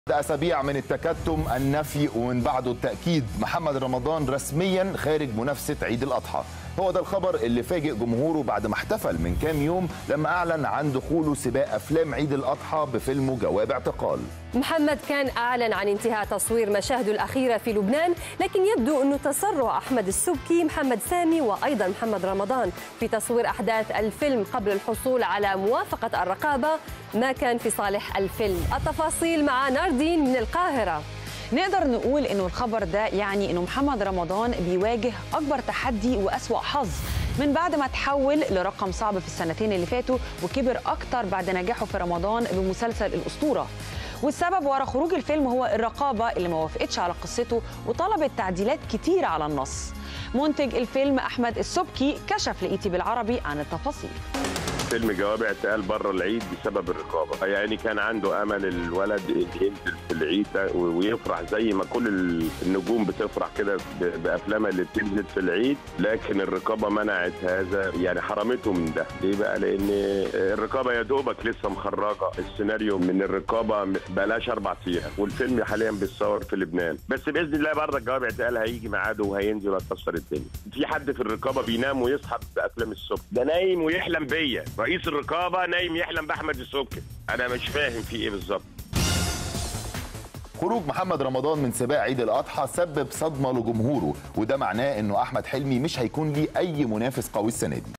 أسابيع من التكتم النفي ومن بعده التأكيد محمد رمضان رسميا خارج منافسة عيد الأضحى هو ده الخبر اللي فاجئ جمهوره بعد ما احتفل من كام يوم لما أعلن عن دخوله سباق أفلام عيد الأضحى بفيلمه جواب اعتقال محمد كان أعلن عن انتهاء تصوير مشاهده الأخيرة في لبنان لكن يبدو أنه تسرع أحمد السبكي محمد سامي وأيضا محمد رمضان في تصوير أحداث الفيلم قبل الحصول على موافقة الرقابة ما كان في صالح الفيلم التفاصيل مع ناردين من القاهرة نقدر نقول انه الخبر ده يعني انه محمد رمضان بيواجه اكبر تحدي واسوا حظ من بعد ما تحول لرقم صعب في السنتين اللي فاتوا وكبر اكتر بعد نجاحه في رمضان بمسلسل الاسطوره والسبب ورا خروج الفيلم هو الرقابه اللي ما وافقتش على قصته وطلبت تعديلات كتيره على النص منتج الفيلم احمد السبكي كشف لايتي بالعربي عن التفاصيل فيلم جواب اعتقال بره العيد بسبب الرقابه يعني كان عنده امل الولد ينزل في العيد ويفرح زي ما كل النجوم بتفرح كده بافلامها اللي بتنزل في العيد لكن الرقابه منعت هذا يعني حرمته من ده ليه بقى لان الرقابه يا دوبك لسه مخرجه السيناريو من الرقابه بلاش اربع ايام والفيلم حاليا بيتصور في لبنان بس باذن الله برضه جواب اعتقال هيجي ميعاده وهينزل وهتكسر الدنيا في حد في الرقابه بينام ويصحى بافلام الصبح ده نايم ويحلم بيا رئيس الرقابه نايم يحلم باحمد السبكي انا مش فاهم في ايه بالظبط خروج محمد رمضان من سباق عيد الأضحى سبب صدمة لجمهوره وده معناه أنه أحمد حلمي مش هيكون ليه أي منافس قوي السنة دي